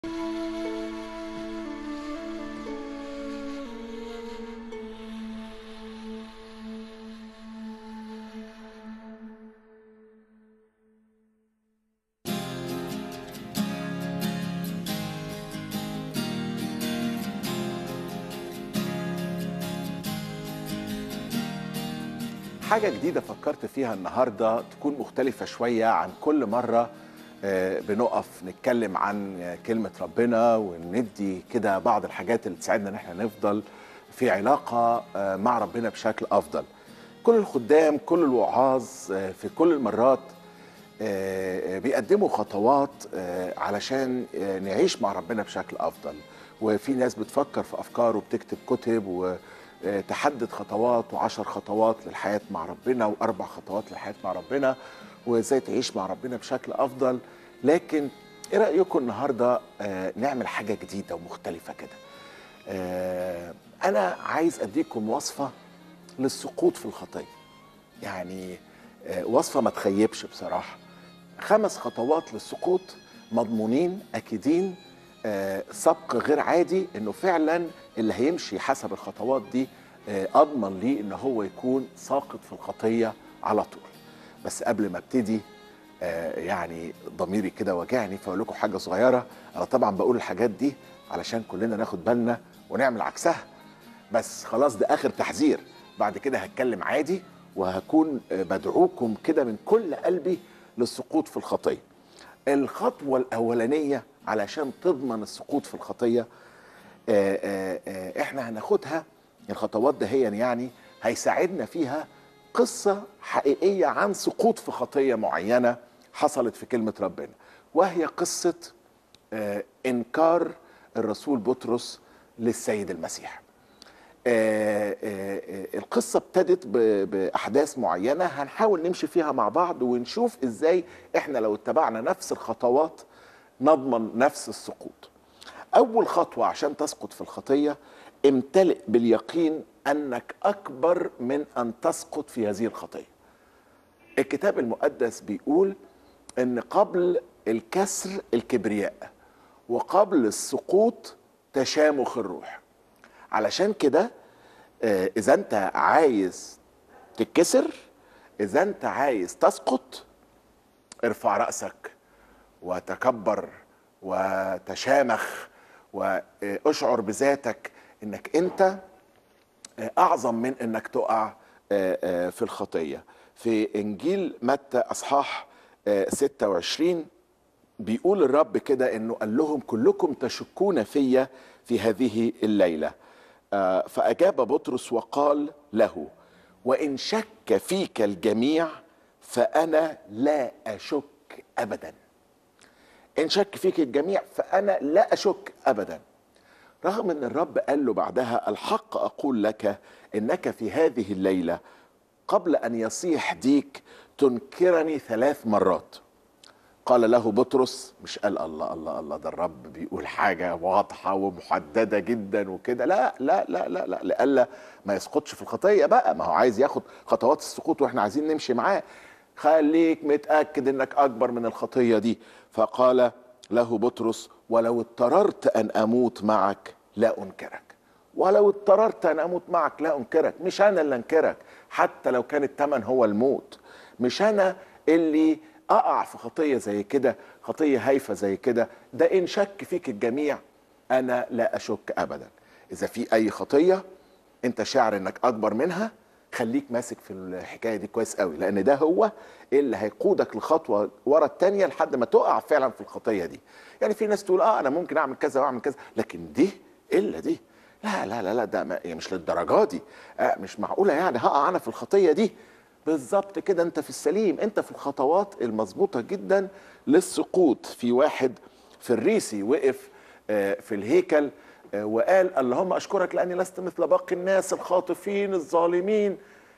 حاجة جديدة فكرت فيها النهاردة تكون مختلفة شوية عن كل مرة آه، بنقف نتكلم عن آه، كلمة ربنا وندي كده بعض الحاجات اللي تساعدنا ان احنا نفضل في علاقة آه، مع ربنا بشكل أفضل كل الخدام كل الوعاظ آه، في كل المرات آه، آه، بيقدموا خطوات آه، علشان آه، نعيش مع ربنا بشكل افضل وفي ناس بتفكر في افكار وبتكتب كتب وتحدد خطوات وعشر خطوات للحياه مع ربنا واربع خطوات للحياه مع ربنا وازاي تعيش مع ربنا بشكل افضل لكن ايه رايكم النهارده آه، نعمل حاجه جديده ومختلفه كده آه، انا عايز اديكم وصفه للسقوط في الخطيه يعني آه، وصفه ما تخيبش بصراحه خمس خطوات للسقوط مضمونين اكيدين آه، سبق غير عادي انه فعلا اللي هيمشي حسب الخطوات دي آه، اضمن ليه ان هو يكون ساقط في الخطيه على طول بس قبل ما ابتدي آه، يعني ضميري كده وجعني فاقول لكم حاجه صغيره انا طبعا بقول الحاجات دي علشان كلنا ناخد بالنا ونعمل عكسها بس خلاص ده اخر تحذير بعد كده هتكلم عادي وهكون آه، بدعوكم كده من كل قلبي للسقوط في الخطيه الخطوه الاولانيه علشان تضمن السقوط في الخطيه آه، آه، آه، احنا هناخدها الخطوات ده هي يعني هيساعدنا فيها قصه حقيقيه عن سقوط في خطيه معينه حصلت في كلمه ربنا وهي قصه آه، انكار الرسول بطرس للسيد المسيح آه، آه، آه، القصة ابتدت ب- بأحداث معينة هنحاول نمشي فيها مع بعض ونشوف إزاي إحنا لو اتبعنا نفس الخطوات نضمن نفس السقوط أول خطوة عشان تسقط في الخطية امتلئ باليقين أنك أكبر من أن تسقط في هذه الخطية الكتاب المقدس بيقول ان قبل الكسر الكبرياء وقبل السقوط تشامخ الروح علشان كده آه، اذا انت عايز تتكسر اذا انت عايز تسقط ارفع راسك وتكبر وتشامخ واشعر بذاتك انك انت اعظم من انك تقع آه، آه، في الخطيه في انجيل متى اصحاح آه، 26 بيقول الرب كده انه قال لهم كلكم تشكون فيا في هذه الليله آه، فاجاب بطرس وقال له وان شك فيك الجميع فانا لا اشك ابدا ان شك فيك الجميع فانا لا اشك ابدا رغم ان الرب قال له بعدها الحق اقول لك انك في هذه الليله قبل ان يصيح ديك تنكرني ثلاث مرات قال له بطرس مش قال الله الله الله ده الرب بيقول حاجه واضحه ومحدده جدا وكده لا لا لا لا لا لألا ما يسقطش في الخطيه بقى ما هو عايز ياخد خطوات السقوط واحنا عايزين نمشي معاه خليك متاكد انك اكبر من الخطيه دي فقال له بطرس ولو اضطررت ان اموت معك لا انكرك ولو اضطررت ان اموت معك لا انكرك مش انا اللي انكرك حتى لو كان الثمن هو الموت مش انا اللي اقع في خطيه زي كده خطيه هايفه زي كده ده ان شك فيك الجميع انا لا اشك ابدا اذا في اي خطيه انت شاعر انك اكبر منها خليك ماسك في الحكايه دي كويس قوي لان ده هو اللي هيقودك لخطوه ورا التانيه لحد ما تقع فعلا في الخطيه دي يعني في ناس تقول اه انا ممكن اعمل كذا واعمل كذا لكن دي الا دي لا لا لا لا ده ما- يعني مش للدرجه دي آه مش معقوله يعني هقع انا في الخطيه دي بالظبط كده انت في السليم انت في الخطوات المظبوطه جدا للسقوط في واحد فريسي وقف آه، في الهيكل آه، وقال اللهم اشكرك لاني لست مثل باقي الناس الخاطفين الظالمين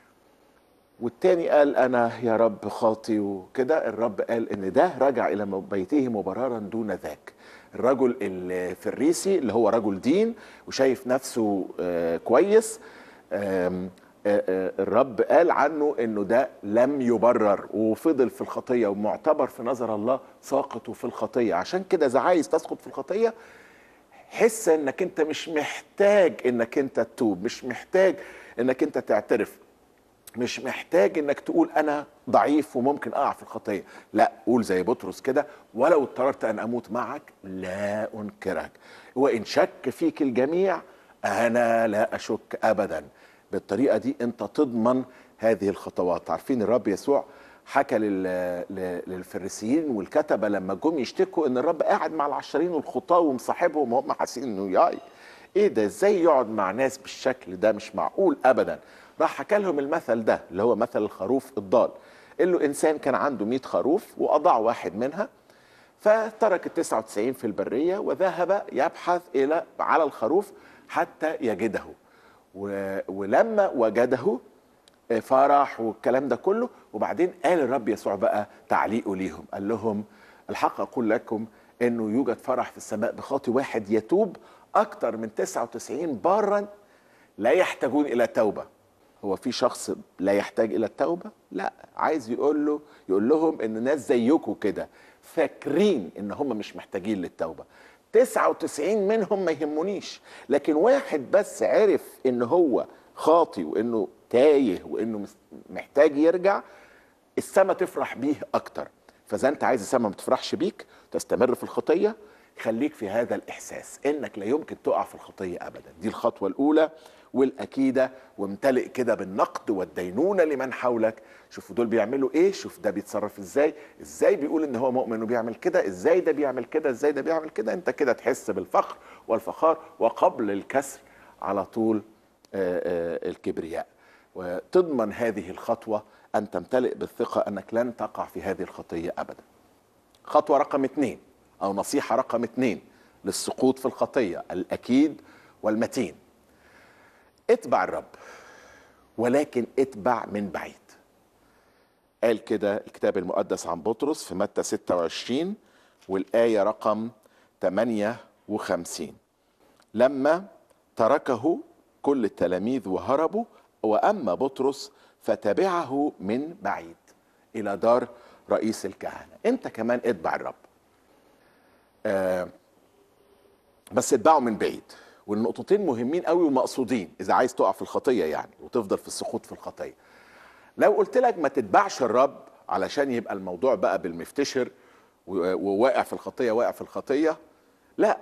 والتاني قال انا يا رب خاطي وكده الرب قال ان ده رجع الى بيته مبررا دون ذاك الرجل الفريسي اللي هو رجل دين وشايف نفسه آه، كويس آم، آه، آه، الرب قال عنه انه ده لم يبرر وفضل في الخطيه ومعتبر في نظر الله ساقط في الخطيه عشان كده اذا عايز تسقط في الخطيه حس انك انت مش محتاج انك انت تتوب مش محتاج انك انت تعترف مش محتاج انك تقول انا ضعيف وممكن اقع في الخطيه لا قول زي بطرس كده ولو اضطررت ان اموت معك لا انكرك وان شك فيك الجميع انا لا اشك ابدا بالطريقه دي انت تضمن هذه الخطوات عارفين الرب يسوع حكى لل- ل- للفريسيين والكتبه لما جم يشتكوا ان الرب قاعد مع العشرين والخطاه ومصاحبهم وهم حاسين انه ياي ايه ده ازاي يقعد مع ناس بالشكل ده مش معقول ابدا راح حكى لهم المثل ده اللي هو مثل الخروف الضال قال له انسان كان عنده 100 خروف واضاع واحد منها فترك ال 99 في البريه وذهب يبحث الى على الخروف حتى يجده و- ولما وجده فرح والكلام ده كله وبعدين قال الرب يسوع بقى تعليقه ليهم قال لهم الحق اقول لكم انه يوجد فرح في السماء بخاطي واحد يتوب اكتر من 99 بارا لا يحتاجون الى توبه هو في شخص لا يحتاج الى التوبه لا عايز يقول له يقول لهم ان ناس زيكم كده فاكرين ان هم مش محتاجين للتوبه 99 منهم ما يهمونيش لكن واحد بس عرف ان هو خاطي وانه تايه وانه مس- محتاج يرجع السما تفرح بيه اكتر فاذا انت عايز السما ما تفرحش بيك تستمر في الخطيه خليك في هذا الاحساس انك لا يمكن تقع في الخطيه ابدا دي الخطوه الاولى والاكيده وامتلئ كده بالنقد والدينونه لمن حولك شوفوا دول بيعملوا ايه شوف ده بيتصرف ازاي ازاي بيقول ان هو مؤمن وبيعمل كده ازاي ده بيعمل كده ازاي ده بيعمل كده انت كده تحس بالفخر والفخار وقبل الكسر على طول آه، آه، الكبرياء وتضمن هذه الخطوة أن تمتلئ بالثقة أنك لن تقع في هذه الخطية أبدا خطوة رقم اثنين أو نصيحة رقم اثنين للسقوط في الخطية الأكيد والمتين اتبع الرب ولكن اتبع من بعيد قال كده الكتاب المقدس عن بطرس في متى 26 والآية رقم 58 لما تركه كل التلاميذ وهربوا واما بطرس فتبعه من بعيد الى دار رئيس الكهنه انت كمان اتبع الرب آه بس اتبعه من بعيد والنقطتين مهمين قوي ومقصودين اذا عايز تقع في الخطيه يعني وتفضل في السقوط في الخطيه لو قلت لك ما تتبعش الرب علشان يبقى الموضوع بقى بالمفتشر و- وواقع في الخطيه واقع في الخطيه لا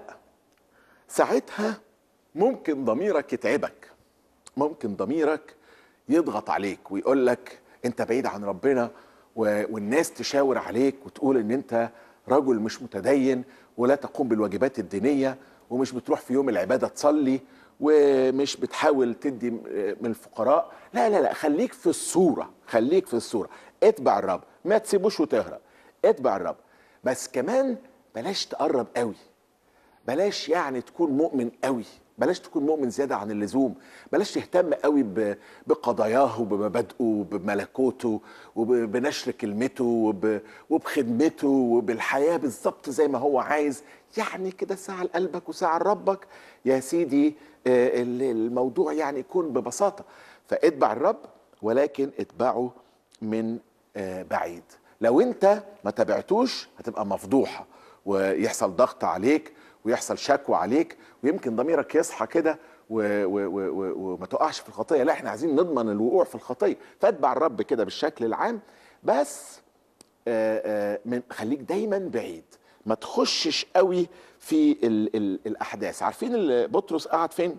ساعتها ممكن ضميرك يتعبك ممكن ضميرك يضغط عليك ويقول لك انت بعيد عن ربنا و- والناس تشاور عليك وتقول ان انت رجل مش متدين ولا تقوم بالواجبات الدينيه ومش بتروح في يوم العباده تصلي ومش بتحاول تدي م- من الفقراء لا لا لا خليك في الصوره خليك في الصوره اتبع الرب ما تسيبوش وتهرب اتبع الرب بس كمان بلاش تقرب قوي بلاش يعني تكون مؤمن قوي بلاش تكون مؤمن زياده عن اللزوم بلاش تهتم قوي ب- بقضاياه وبمبادئه وبملكوته وبنشر كلمته وب- وبخدمته وبالحياه بالظبط زي ما هو عايز يعني كده ساعه لقلبك وساعه لربك يا سيدي آه، ال- الموضوع يعني يكون ببساطه فاتبع الرب ولكن اتبعه من آه، بعيد لو انت ما تابعتوش هتبقى مفضوحه ويحصل ضغط عليك ويحصل شكوى عليك ويمكن ضميرك يصحى كده و- و- و- و- وما تقعش في الخطيه لا احنا عايزين نضمن الوقوع في الخطيه فاتبع الرب كده بالشكل العام بس آه، آه، من خليك دايما بعيد ما تخشش قوي في ال ال الاحداث عارفين ال- بطرس قعد فين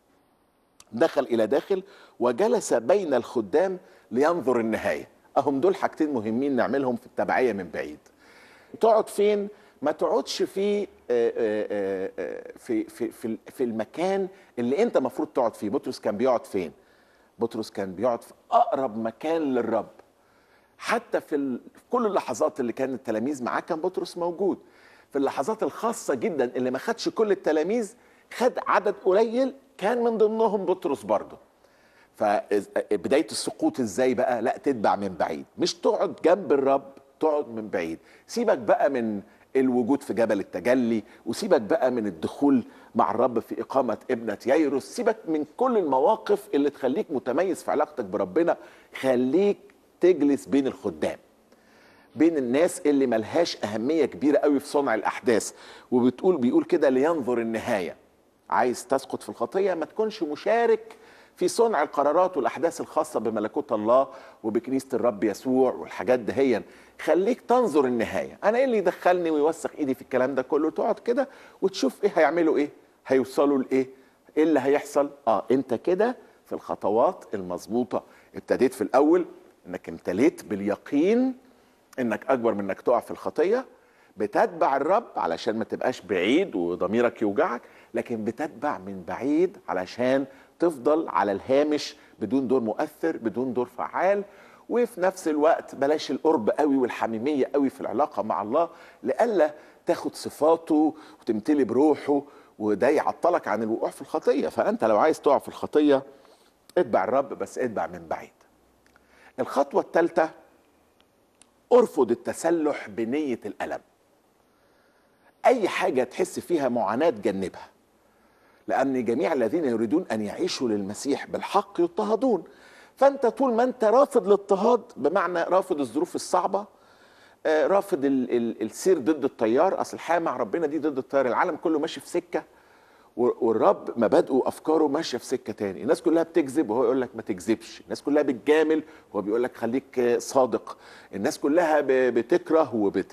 دخل الى داخل وجلس بين الخدام لينظر النهايه اهم دول حاجتين مهمين نعملهم في التبعيه من بعيد تقعد فين ما تقعدش في آه، آه، آه، في في في في المكان اللي انت المفروض تقعد فيه بطرس كان بيقعد فين بطرس كان بيقعد في اقرب مكان للرب حتى في ال- في كل اللحظات اللي كان التلاميذ معاه كان بطرس موجود في اللحظات الخاصة جدا اللي ما خدش كل التلاميذ خد عدد قليل كان من ضمنهم بطرس برضه فبداية السقوط ازاي بقى لا تتبع من بعيد مش تقعد جنب الرب تقعد من بعيد سيبك بقى من الوجود في جبل التجلي وسيبك بقى من الدخول مع الرب في إقامة ابنة ييروس سيبك من كل المواقف اللي تخليك متميز في علاقتك بربنا خليك تجلس بين الخدام بين الناس اللي ملهاش أهمية كبيرة قوي في صنع الأحداث وبتقول بيقول كده لينظر النهاية عايز تسقط في الخطية ما تكونش مشارك في صنع القرارات والأحداث الخاصة بملكوت الله وبكنيسة الرب يسوع والحاجات دهيا خليك تنظر النهاية أنا إيه اللي يدخلني ويوسخ إيدي في الكلام ده كله تقعد كده وتشوف إيه هيعملوا إيه هيوصلوا لإيه إيه اللي هيحصل آه أنت كده في الخطوات المظبوطة ابتديت في الأول إنك امتليت باليقين انك اكبر من انك تقع في الخطيه بتتبع الرب علشان ما تبقاش بعيد وضميرك يوجعك لكن بتتبع من بعيد علشان تفضل على الهامش بدون دور مؤثر بدون دور فعال وفي نفس الوقت بلاش القرب قوي والحميميه قوي في العلاقه مع الله لئلا تاخد صفاته وتمتلي بروحه وده يعطلك عن الوقوع في الخطيه فانت لو عايز تقع في الخطيه اتبع الرب بس اتبع من بعيد الخطوه الثالثه ارفض التسلح بنية الألم أي حاجة تحس فيها معاناة جنبها لأن جميع الذين يريدون أن يعيشوا للمسيح بالحق يضطهدون فأنت طول ما أنت رافض الاضطهاد بمعنى رافض الظروف الصعبة آه، رافض ال- ال- السير ضد التيار أصل الحياة مع ربنا دي ضد التيار العالم كله ماشي في سكة و- والرب مبادئه وافكاره ماشيه في سكه تاني الناس كلها بتكذب وهو يقول لك ما تكذبش الناس كلها بتجامل وهو بيقول لك خليك صادق الناس كلها ب- بتكره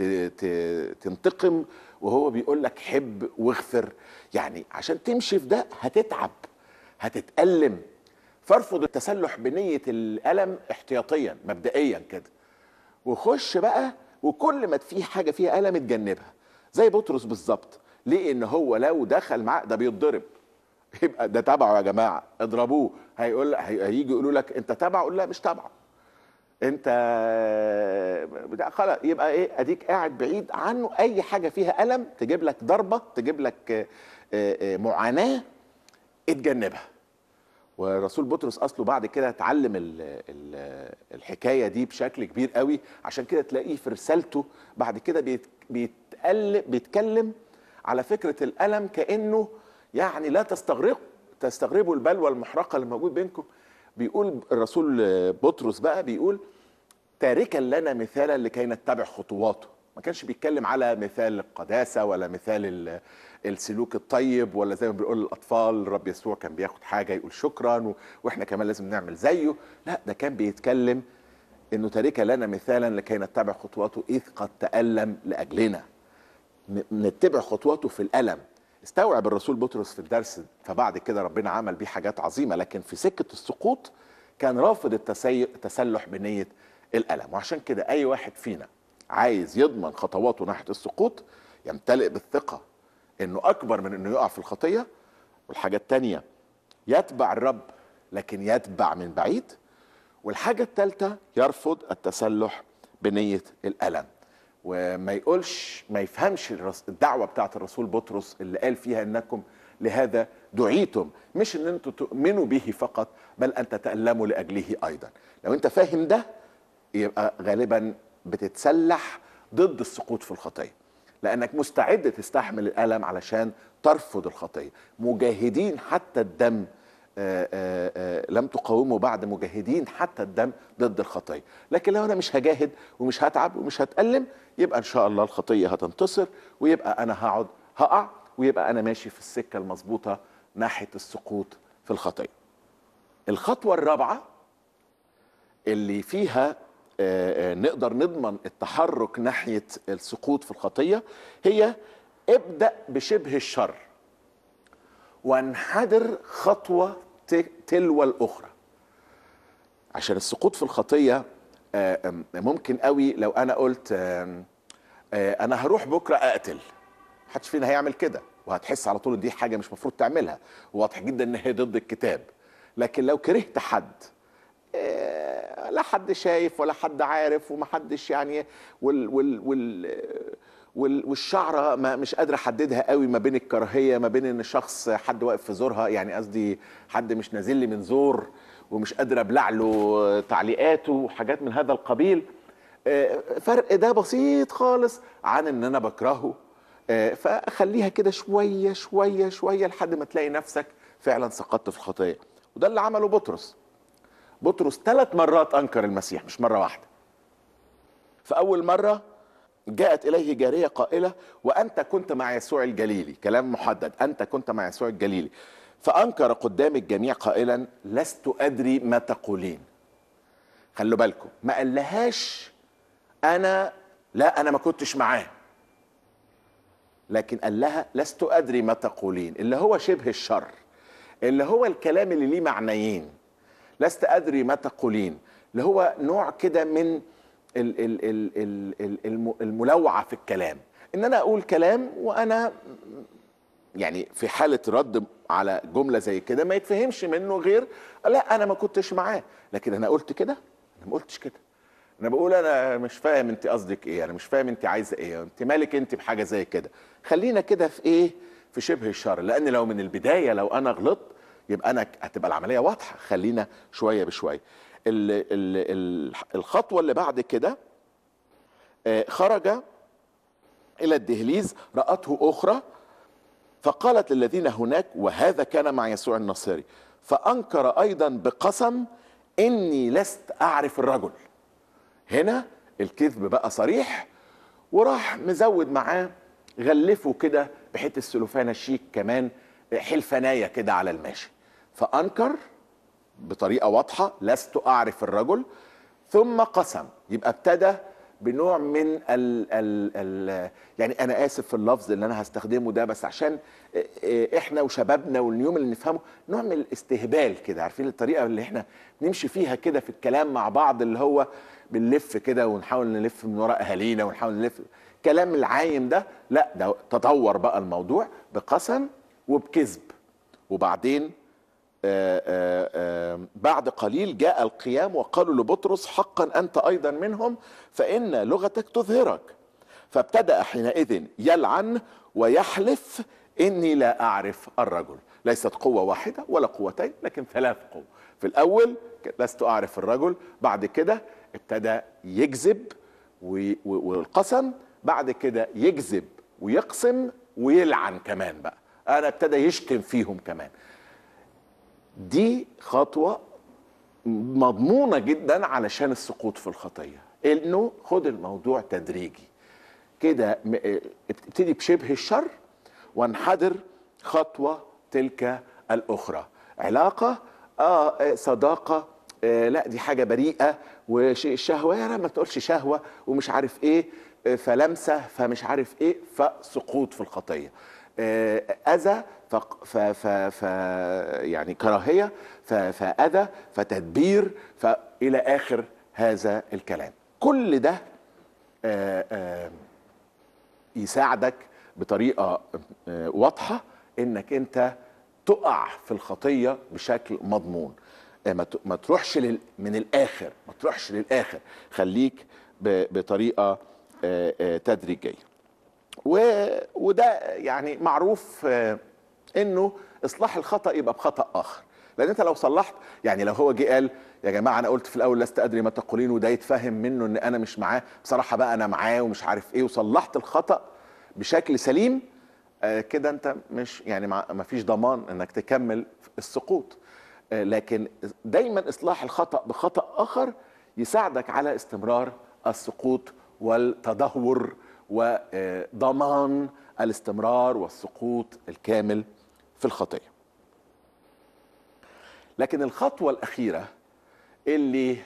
وبتنتقم وهو بيقول لك حب واغفر يعني عشان تمشي في ده هتتعب هتتألم فارفض التسلح بنية الألم احتياطيا مبدئيا كده وخش بقى وكل ما في حاجه فيها الم اتجنبها زي بطرس بالظبط ليه ان هو لو دخل معاه ده بيتضرب يبقى ده تبعه يا جماعه اضربوه هيقول هي- هيجي يقولوا لك انت تبعه قول لا مش تبعه انت بتاع خلاص يبقى ايه اديك قاعد بعيد عنه اي حاجه فيها الم تجيب لك ضربه تجيب لك آه، آه، آه، معاناه اتجنبها ورسول بطرس اصله بعد كده اتعلم ال ال الحكايه دي بشكل كبير قوي عشان كده تلاقيه في رسالته بعد كده بيت بيتقل بيتكلم على فكره الالم كانه يعني لا تستغرق تستغربوا البلوى المحرقه اللي موجود بينكم بيقول الرسول بطرس بقى بيقول تاركا لنا مثالا لكي نتبع خطواته ما كانش بيتكلم على مثال القداسة ولا مثال ال- السلوك الطيب ولا زي ما بيقول الأطفال الرب يسوع كان بياخد حاجة يقول شكرا و- وإحنا كمان لازم نعمل زيه لا ده كان بيتكلم إنه تاركا لنا مثالا لكي نتبع خطواته إذ قد تألم لأجلنا ن- نتبع خطواته في الألم استوعب الرسول بطرس في الدرس فبعد كده ربنا عمل بيه حاجات عظيمة لكن في سكة السقوط كان رافض التسي... التسلح بنية الألم وعشان كده أي واحد فينا عايز يضمن خطواته ناحية السقوط يمتلئ بالثقة إنه أكبر من إنه يقع في الخطية والحاجة التانية يتبع الرب لكن يتبع من بعيد والحاجة الثالثة يرفض التسلح بنية الألم وما يقولش ما يفهمش الرس- الدعوة بتاعت الرسول بطرس اللي قال فيها انكم لهذا دعيتم مش ان انتم تؤمنوا به فقط بل ان تتألموا لأجله ايضا لو انت فاهم ده يبقى غالبا بتتسلح ضد السقوط في الخطيه لانك مستعد تستحمل الالم علشان ترفض الخطيه مجاهدين حتى الدم آه، آه، آه، لم تقاوموا بعد مجاهدين حتى الدم ضد الخطيه لكن لو انا مش هجاهد ومش هتعب ومش هتألم يبقى ان شاء الله الخطيه هتنتصر ويبقى انا هقعد هقع ويبقى انا ماشي في السكه المظبوطه ناحيه السقوط في الخطيه الخطوه الرابعه اللي فيها آه، آه، نقدر نضمن التحرك ناحيه السقوط في الخطيه هي ابدا بشبه الشر وانحدر خطوه ت- تلو الاخرى عشان السقوط في الخطيه آه، آم، ممكن قوي لو انا قلت آم، آه، انا هروح بكره اقتل محدش فينا هيعمل كده وهتحس على طول دي حاجه مش مفروض تعملها واضح جدا ان هي ضد الكتاب لكن لو كرهت حد آه، لا حد شايف ولا حد عارف ومحدش يعني وال وال وال وال- والشعره ما مش قادره احددها قوي ما بين الكراهيه ما بين ان شخص حد واقف في زورها يعني قصدي حد مش نازل لي من زور ومش قادر ابلع له تعليقاته وحاجات من هذا القبيل آه، فرق ده بسيط خالص عن ان انا بكرهه آه، فخليها كده شويه شويه شويه لحد ما تلاقي نفسك فعلا سقطت في الخطيه وده اللي عمله بطرس بطرس ثلاث مرات انكر المسيح مش مره واحده فاول مره جاءت اليه جاريه قائله وانت كنت مع يسوع الجليلي كلام محدد انت كنت مع يسوع الجليلي فانكر قدام الجميع قائلا لست ادري ما تقولين خلوا بالكم ما قالهاش انا لا انا ما كنتش معاه لكن قال لها لست ادري ما تقولين اللي هو شبه الشر اللي هو الكلام اللي ليه معنيين لست ادري ما تقولين اللي هو نوع كده من ال- ال- ال- ال- ال- الم- الملوعه في الكلام ان انا اقول كلام وانا يعني في حاله رد على جمله زي كده ما يتفهمش منه غير لا انا ما كنتش معاه لكن انا قلت كده انا ما قلتش كده انا بقول انا مش فاهم انت قصدك ايه انا مش فاهم انت عايزه ايه انت مالك انت بحاجه زي كده خلينا كده في ايه في شبه الشر لان لو من البدايه لو انا غلطت يبقى انا هتبقى العمليه واضحه خلينا شويه بشويه ال ال ال الخطوه اللي بعد كده آه، خرج الى الدهليز راته اخرى فقالت للذين هناك وهذا كان مع يسوع الناصري فانكر ايضا بقسم اني لست اعرف الرجل هنا الكذب بقى صريح وراح مزود معاه غلفه كده بحته السلوفانه الشيك كمان حلفنايه كده على الماشي فانكر بطريقه واضحه لست اعرف الرجل ثم قسم يبقى ابتدى بنوع من ال ال ال يعني انا اسف في اللفظ اللي انا هستخدمه ده بس عشان احنا وشبابنا واليوم اللي نفهمه نوع من الاستهبال كده عارفين الطريقه اللي احنا نمشي فيها كده في الكلام مع بعض اللي هو بنلف كده ونحاول نلف من وراء اهالينا ونحاول نلف كلام العايم ده لا ده تطور بقى الموضوع بقسم وبكذب وبعدين آآ آآ بعد قليل جاء القيام وقالوا لبطرس حقا انت ايضا منهم فان لغتك تظهرك فابتدا حينئذ يلعن ويحلف اني لا اعرف الرجل ليست قوه واحده ولا قوتين لكن ثلاث قوه في الاول لست اعرف الرجل بعد كده ابتدى يكذب والقسم بعد كده يكذب ويقسم ويلعن كمان بقى انا ابتدى يشتم فيهم كمان دي خطوة مضمونة جدا علشان السقوط في الخطية انه خد الموضوع تدريجي كده ابتدي بشبه الشر وانحدر خطوة تلك الأخرى علاقة آه صداقة آه لا دي حاجة بريئة وشهوة يا ما تقولش شهوة ومش عارف ايه فلمسة فمش عارف ايه فسقوط في الخطية اذى ف ف ف ف يعني كراهيه ف فاذى فتدبير فالى اخر هذا الكلام كل ده آآ آآ يساعدك بطريقه واضحه انك انت تقع في الخطيه بشكل مضمون ما تروحش لل... من الاخر ما تروحش للاخر خليك ب... بطريقه تدريجيه و... وده يعني معروف انه اصلاح الخطا يبقى بخطا اخر لان انت لو صلحت يعني لو هو جه قال يا جماعه انا قلت في الاول لست ادري ما تقولين وده يتفهم منه ان انا مش معاه بصراحه بقى انا معاه ومش عارف ايه وصلحت الخطا بشكل سليم آه كده انت مش يعني ما فيش ضمان انك تكمل السقوط آه لكن دايما اصلاح الخطا بخطا اخر يساعدك على استمرار السقوط والتدهور وضمان الاستمرار والسقوط الكامل في الخطيه. لكن الخطوه الاخيره اللي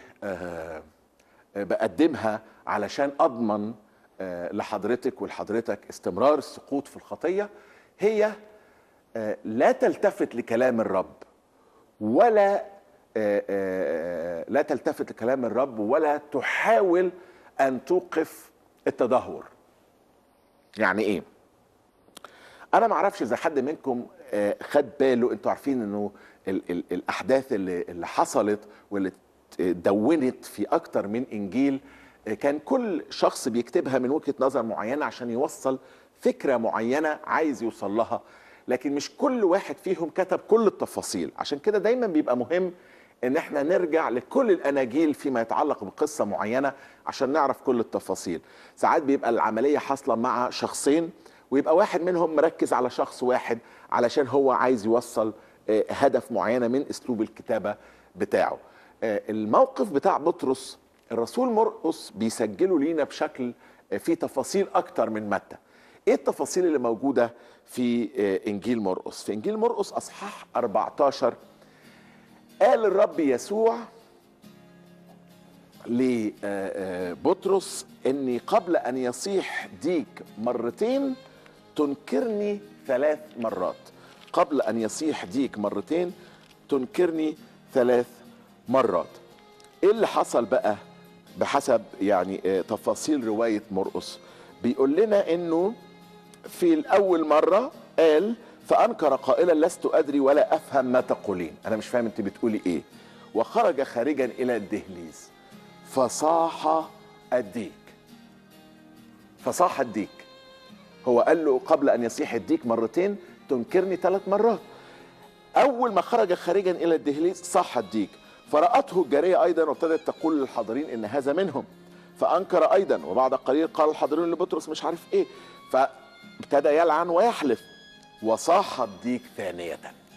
بقدمها علشان اضمن لحضرتك ولحضرتك استمرار السقوط في الخطيه هي لا تلتفت لكلام الرب ولا لا تلتفت لكلام الرب ولا تحاول ان توقف التدهور. يعني ايه؟ انا ما اعرفش اذا حد منكم خد باله انتوا عارفين انه ال ال الاحداث اللي, اللي حصلت واللي دونت في اكتر من انجيل كان كل شخص بيكتبها من وجهه نظر معينه عشان يوصل فكره معينه عايز يوصل لها لكن مش كل واحد فيهم كتب كل التفاصيل عشان كده دايما بيبقى مهم ان احنا نرجع لكل الاناجيل فيما يتعلق بقصه معينه عشان نعرف كل التفاصيل ساعات بيبقى العمليه حاصله مع شخصين ويبقى واحد منهم مركز على شخص واحد علشان هو عايز يوصل آه، هدف معينه من اسلوب الكتابه بتاعه آه، الموقف بتاع بطرس الرسول مرقس بيسجله لينا بشكل آه، فيه تفاصيل اكتر من متى ايه التفاصيل اللي موجوده في آه، انجيل مرقس في انجيل مرقس اصحاح 14 قال الرب يسوع لبطرس اني قبل ان يصيح ديك مرتين تنكرني ثلاث مرات قبل ان يصيح ديك مرتين تنكرني ثلاث مرات ايه اللي حصل بقى بحسب يعني آه، تفاصيل روايه مرقس بيقول لنا انه في الاول مره قال فانكر قائلا لست ادري ولا افهم ما تقولين انا مش فاهم انت بتقولي ايه وخرج خارجا الى الدهليز فصاح الديك فصاح الديك هو قال له قبل ان يصيح الديك مرتين تنكرني ثلاث مرات اول ما خرج خارجا الى الدهليز صاح الديك فراته الجاريه ايضا وابتدت تقول للحاضرين ان هذا منهم فانكر ايضا وبعد قليل قال الحاضرين لبطرس مش عارف ايه فابتدى يلعن ويحلف وصاح الديك ثانيه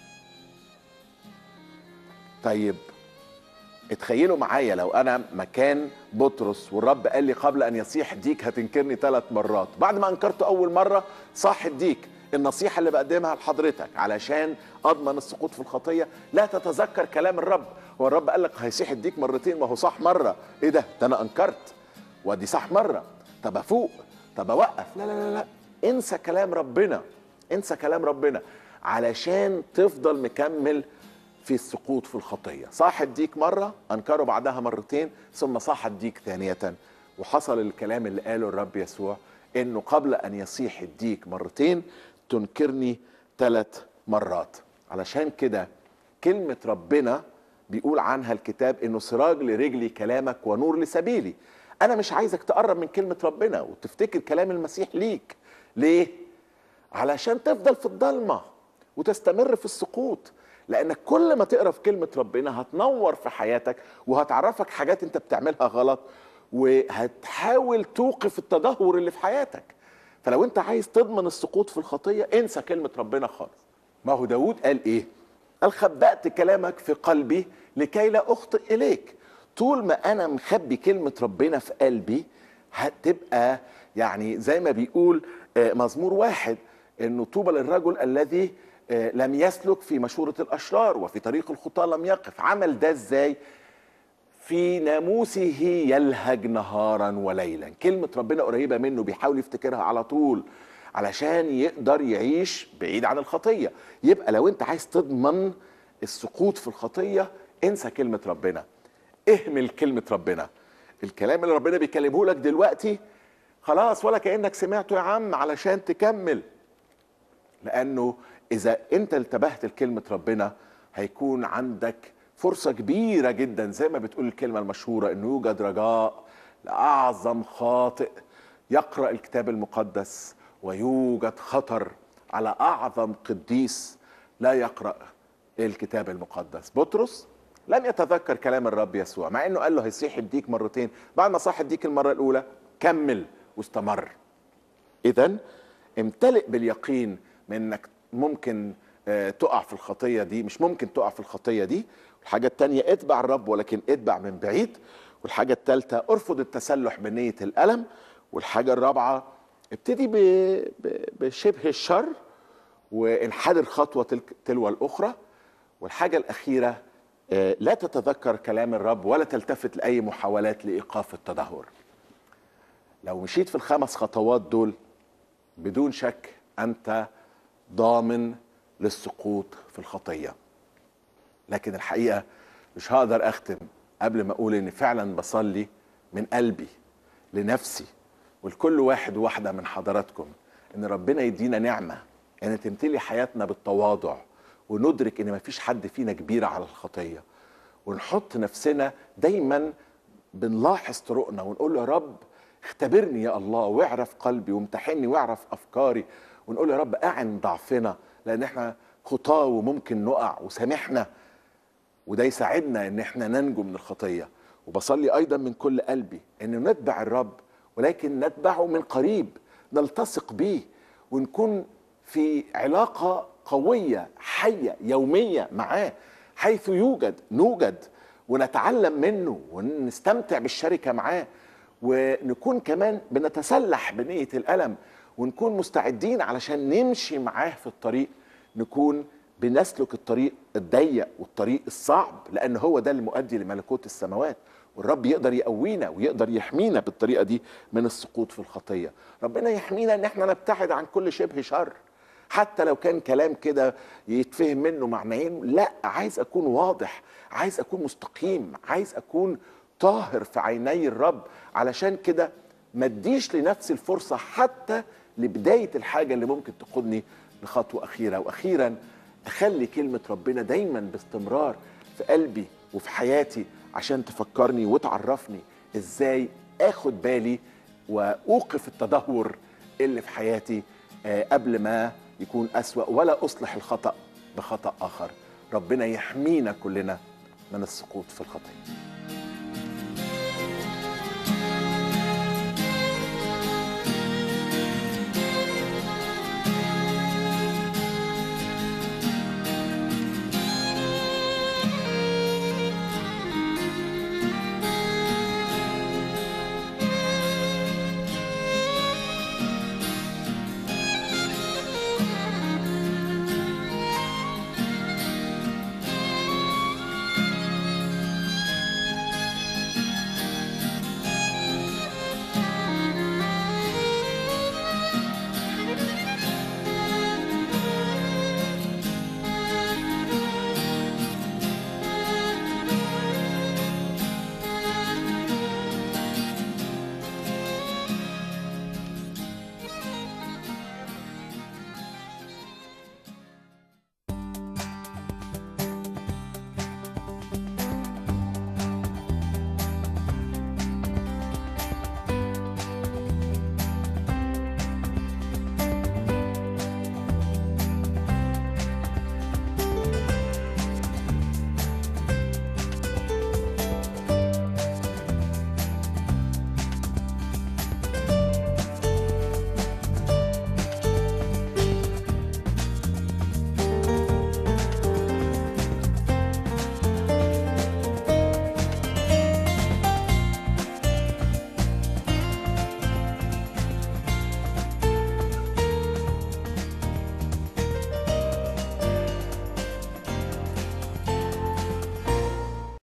طيب اتخيلوا معايا لو انا مكان بطرس والرب قال لي قبل ان يصيح ديك هتنكرني ثلاث مرات بعد ما انكرته اول مره صاح الديك النصيحه اللي بقدمها لحضرتك علشان اضمن السقوط في الخطيه لا تتذكر كلام الرب هو الرب قال لك هيصيح الديك مرتين ما هو صح مره ايه ده ده انا انكرت ودي صح مره طب افوق طب اوقف لا لا لا لا انسى كلام ربنا انسى كلام ربنا علشان تفضل مكمل في السقوط في الخطية صاح الديك مرة أنكره بعدها مرتين ثم صاح الديك ثانية وحصل الكلام اللي قاله الرب يسوع إنه قبل أن يصيح الديك مرتين تنكرني ثلاث مرات علشان كده كلمة ربنا بيقول عنها الكتاب إنه سراج لرجلي كلامك ونور لسبيلي أنا مش عايزك تقرب من كلمة ربنا وتفتكر كلام المسيح ليك ليه؟ علشان تفضل في الضلمة وتستمر في السقوط لانك كل ما تقرا في كلمه ربنا هتنور في حياتك وهتعرفك حاجات انت بتعملها غلط وهتحاول توقف التدهور اللي في حياتك فلو انت عايز تضمن السقوط في الخطيه انسى كلمه ربنا خالص ما هو داود قال ايه قال خبأت كلامك في قلبي لكي لا اخطئ اليك طول ما انا مخبي كلمه ربنا في قلبي هتبقى يعني زي ما بيقول آه، مزمور واحد انه طوبى للرجل الذي آه، لم يسلك في مشورة الأشرار وفي طريق الخطاة لم يقف عمل ده ازاي في ناموسه يلهج نهارا وليلا كلمة ربنا قريبة منه بيحاول يفتكرها على طول علشان يقدر يعيش بعيد عن الخطية يبقى لو انت عايز تضمن السقوط في الخطية انسى كلمة ربنا اهمل كلمة ربنا الكلام اللي ربنا بيكلمه لك دلوقتي خلاص ولا كأنك سمعته يا عم علشان تكمل لانه اذا انت انتبهت لكلمه ربنا هيكون عندك فرصه كبيره جدا زي ما بتقول الكلمه المشهوره انه يوجد رجاء لاعظم خاطئ يقرا الكتاب المقدس ويوجد خطر على اعظم قديس لا يقرا الكتاب المقدس بطرس لم يتذكر كلام الرب يسوع مع انه قال له هيصيح الديك مرتين بعد ما صاح الديك المره الاولى كمل واستمر اذا امتلئ باليقين من انك ممكن آه، تقع في الخطيه دي مش ممكن تقع في الخطيه دي الحاجه الثانيه اتبع الرب ولكن اتبع من بعيد والحاجه الثالثه ارفض التسلح بنيه الالم والحاجه الرابعه ابتدي ب- ب- بشبه الشر وانحدر خطوه تلك- تلو الاخرى والحاجه الاخيره آه، لا تتذكر كلام الرب ولا تلتفت لاي محاولات لايقاف التدهور لو مشيت في الخمس خطوات دول بدون شك انت ضامن للسقوط في الخطيه لكن الحقيقه مش هقدر اختم قبل ما اقول اني فعلا بصلي من قلبي لنفسي ولكل واحد وواحده من حضراتكم ان ربنا يدينا نعمه ان تمتلي حياتنا بالتواضع وندرك ان مفيش حد فينا كبير على الخطيه ونحط نفسنا دايما بنلاحظ طرقنا ونقول له يا رب اختبرني يا الله واعرف قلبي وامتحني واعرف افكاري ونقول يا رب اعن ضعفنا لان احنا خطاه وممكن نقع وسامحنا وده يساعدنا ان احنا ننجو من الخطيه وبصلي ايضا من كل قلبي ان نتبع الرب ولكن نتبعه من قريب نلتصق بيه ونكون في علاقه قويه حيه يوميه معاه حيث يوجد نوجد ونتعلم منه ونستمتع بالشركه معاه ونكون كمان بنتسلح بنيه الالم ونكون مستعدين علشان نمشي معاه في الطريق نكون بنسلك الطريق الضيق والطريق الصعب لان هو ده المؤدي لملكوت السماوات والرب يقدر يقوينا ويقدر يحمينا بالطريقه دي من السقوط في الخطيه ربنا يحمينا ان احنا نبتعد عن كل شبه شر حتى لو كان كلام كده يتفهم منه معنيين لا عايز اكون واضح عايز اكون مستقيم عايز اكون طاهر في عيني الرب علشان كده ما اديش لنفسي الفرصه حتى لبدايه الحاجه اللي ممكن تقودني لخطوه اخيره واخيرا اخلي كلمه ربنا دايما باستمرار في قلبي وفي حياتي عشان تفكرني وتعرفني ازاي اخد بالي واوقف التدهور اللي في حياتي آه، قبل ما يكون اسوا ولا اصلح الخطا بخطا اخر ربنا يحمينا كلنا من السقوط في الخطيه